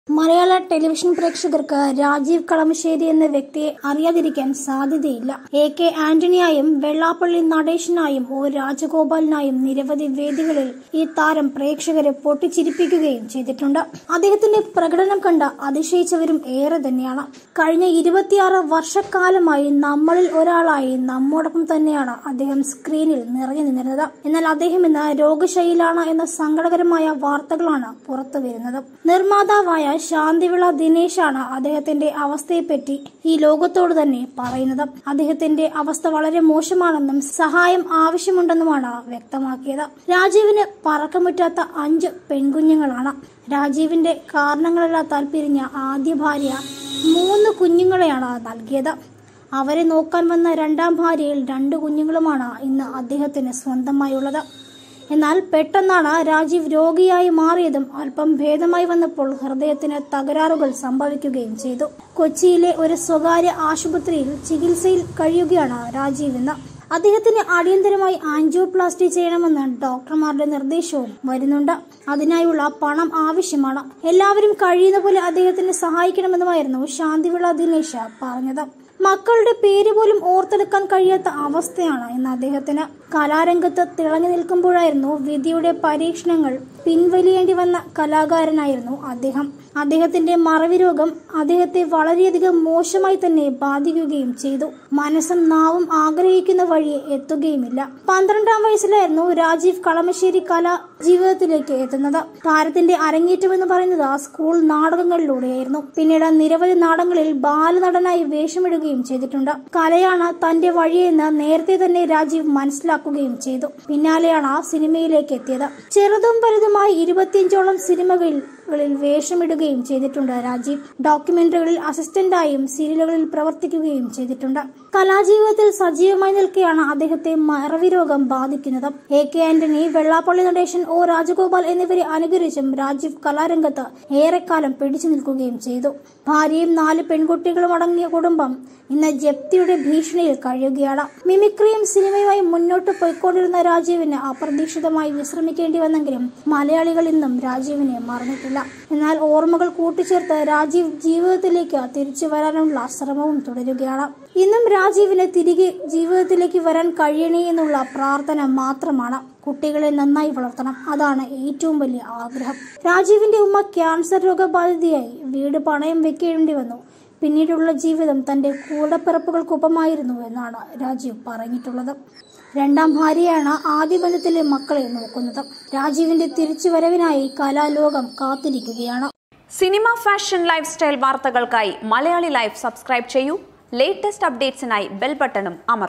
മലയാള ടെലിവിഷൻ പ്രേക്ഷകർക്ക് രാജീവ് കളമശ്ശേരി എന്ന വ്യക്തിയെ അറിയാതിരിക്കാൻ സാധ്യതയില്ല എ കെ ആന്റണിയായും വെള്ളാപ്പള്ളി നടേശനായും ഒ രാജഗോപാലിനായും നിരവധി വേദികളിൽ ഈ താരം പ്രേക്ഷകരെ പൊട്ടിച്ചിരിപ്പിക്കുകയും ചെയ്തിട്ടുണ്ട് അദ്ദേഹത്തിന്റെ പ്രകടനം കണ്ട് അതിശയിച്ചവരും ഏറെ തന്നെയാണ് കഴിഞ്ഞ ഇരുപത്തിയാറ് വർഷക്കാലമായി നമ്മളിൽ ഒരാളായി നമ്മോടൊപ്പം തന്നെയാണ് അദ്ദേഹം സ്ക്രീനിൽ നിറഞ്ഞു നിന്നിരുന്നത് എന്നാൽ അദ്ദേഹം ഇന്ന് രോഗശൈലിയിലാണ് എന്ന സങ്കടകരമായ വാർത്തകളാണ് പുറത്തു വരുന്നത് നിർമ്മാതാവായ ശാന്തിവിള ദിനേശാണ് അദ്ദേഹത്തിന്റെ അവസ്ഥയെപ്പറ്റി ഈ ലോകത്തോട് തന്നെ പറയുന്നത് അദ്ദേഹത്തിന്റെ അവസ്ഥ വളരെ മോശമാണെന്നും സഹായം ആവശ്യമുണ്ടെന്നുമാണ് വ്യക്തമാക്കിയത് രാജീവിന് പറക്കമുറ്റാത്ത അഞ്ച് പെൺകുഞ്ഞുങ്ങളാണ് രാജീവിന്റെ കാരണങ്ങളില്ലാത്താൽ പിരിഞ്ഞ ആദ്യ ഭാര്യ മൂന്ന് കുഞ്ഞുങ്ങളെയാണ് നൽകിയത് അവരെ നോക്കാൻ വന്ന രണ്ടാം ഭാര്യയിൽ രണ്ട് കുഞ്ഞുങ്ങളുമാണ് ഇന്ന് അദ്ദേഹത്തിന് സ്വന്തമായുള്ളത് എന്നാൽ പെട്ടെന്നാണ് രാജീവ് രോഗിയായി മാറിയതും അല്പം ഭേദമായി വന്നപ്പോൾ ഹൃദയത്തിന് തകരാറുകൾ സംഭവിക്കുകയും ചെയ്തു കൊച്ചിയിലെ ഒരു സ്വകാര്യ ആശുപത്രിയിൽ ചികിത്സയിൽ കഴിയുകയാണ് രാജീവ് ഇന്ന് അദ്ദേഹത്തിന് അടിയന്തരമായി ആൻജിയോപ്ലാസ്റ്റി ചെയ്യണമെന്ന് ഡോക്ടർമാരുടെ നിർദ്ദേശവും വരുന്നുണ്ട് അതിനായുള്ള പണം ആവശ്യമാണ് എല്ലാവരും കഴിയുന്ന പോലെ അദ്ദേഹത്തിന് സഹായിക്കണമെന്നുമായിരുന്നു ശാന്തിവിള ദിനേശ പറഞ്ഞത് മക്കളുടെ പേര് പോലും ഓർത്തെടുക്കാൻ കഴിയാത്ത അവസ്ഥയാണ് ഇന്ന് അദ്ദേഹത്തിന് കലാരംഗത്ത് തിളങ്ങി നിൽക്കുമ്പോഴായിരുന്നു വിധിയുടെ പരീക്ഷണങ്ങൾ പിൻവലിയേണ്ടി വന്ന കലാകാരനായിരുന്നു അദ്ദേഹം അദ്ദേഹത്തിന്റെ മറവി രോഗം അദ്ദേഹത്തെ വളരെയധികം മോശമായി തന്നെ ബാധിക്കുകയും ചെയ്തു മനസ്സും നാവും ആഗ്രഹിക്കുന്ന വഴി എത്തുകയുമില്ല പന്ത്രണ്ടാം വയസ്സിലായിരുന്നു രാജീവ് കളമശ്ശേരി കല ജീവിതത്തിലേക്ക് എത്തുന്നത് താരത്തിന്റെ അരങ്ങേറ്റം എന്ന് പറയുന്നത് സ്കൂൾ നാടകങ്ങളിലൂടെയായിരുന്നു പിന്നീട് നിരവധി നാടകങ്ങളിൽ ബാലനടനായി വേഷമിടുകയും ചെയ്തിട്ടുണ്ട് കലയാണ് തന്റെ വഴിയെന്ന് നേരത്തെ തന്നെ രാജീവ് മനസ്സിലാക്കുകയും ചെയ്തു പിന്നാലെയാണ് ആ സിനിമയിലേക്ക് എത്തിയത് ചെറുതും വലുതുമായി ഇരുപത്തിയഞ്ചോളം സിനിമകളിൽ കളിൽ വേഷമിടുകയും ചെയ്തിട്ടുണ്ട് രാജീവ് ഡോക്യുമെന്ററികളിൽ അസിസ്റ്റന്റായും സീരിയലുകളിൽ പ്രവർത്തിക്കുകയും ചെയ്തിട്ടുണ്ട് കലാജീവിതത്തിൽ സജീവമായി നിൽക്കെയാണ് അദ്ദേഹത്തെ മറവി രോഗം ബാധിക്കുന്നത് A K Antony Vellappally Natesan O Rajagopal എന്നിവരെ അനുകരിച്ചും രാജീവ് കലാരംഗത്ത് ഏറെക്കാലം പിടിച്ചു നിൽക്കുകയും ചെയ്തു ഭാര്യയും നാല് പെൺകുട്ടികളും അടങ്ങിയ കുടുംബം ഇന്ന് ജപ്തിയുടെ ഭീഷണിയിൽ കഴിയുകയാണ് മിമിക്രിയും സിനിമയുമായി മുന്നോട്ട് പോയിക്കൊണ്ടിരുന്ന രാജീവിന് അപ്രതീക്ഷിതമായി വിശ്രമിക്കേണ്ടി വന്നെങ്കിലും മലയാളികൾ ഇന്നും രാജീവിനെ മറന്നിട്ടില്ല എന്നാൽ ഓർമ്മകൾ കൂട്ടിച്ചേർത്ത് രാജീവ് ജീവിതത്തിലേക്ക് തിരിച്ചു വരാനുള്ള ശ്രമവും തുടരുകയാണ് ഇന്നും രാജീവിന് തിരികെ ജീവിതത്തിലേക്ക് വരാൻ കഴിയണേ എന്നുള്ള പ്രാർത്ഥന മാത്രമാണ് കുട്ടികളെ നന്നായി വളർത്തണം അതാണ് ഏറ്റവും വലിയ ആഗ്രഹം രാജീവിന്റെ ഉമ്മ ക്യാൻസർ രോഗബാധിതയായി വീട് പണയം വെക്കേണ്ടി വന്നു പിന്നീടുള്ള ജീവിതം തന്റെ കൂടപ്പിറപ്പുകൾക്കൊപ്പമായിരുന്നു എന്നാണ് രാജീവ് പറഞ്ഞിട്ടുള്ളത് രണ്ടാം ഭാര്യയാണ് ആദ്യ ബന്ധത്തിലെ മക്കളെ നോക്കുന്നത് രാജീവിന്റെ തിരിച്ചുവരവിനായി കലാലോകം കാത്തിരിക്കുകയാണ് സിനിമ ഫാഷൻ ലൈഫ് സ്റ്റൈൽ വാർത്തകൾക്കായി മലയാളി ലൈഫ് സബ്സ്ക്രൈബ് ചെയ്യൂ ലേറ്റസ്റ്റ് അപ്ഡേറ്റ്സിനായി ബെൽ ബട്ടണും അമർ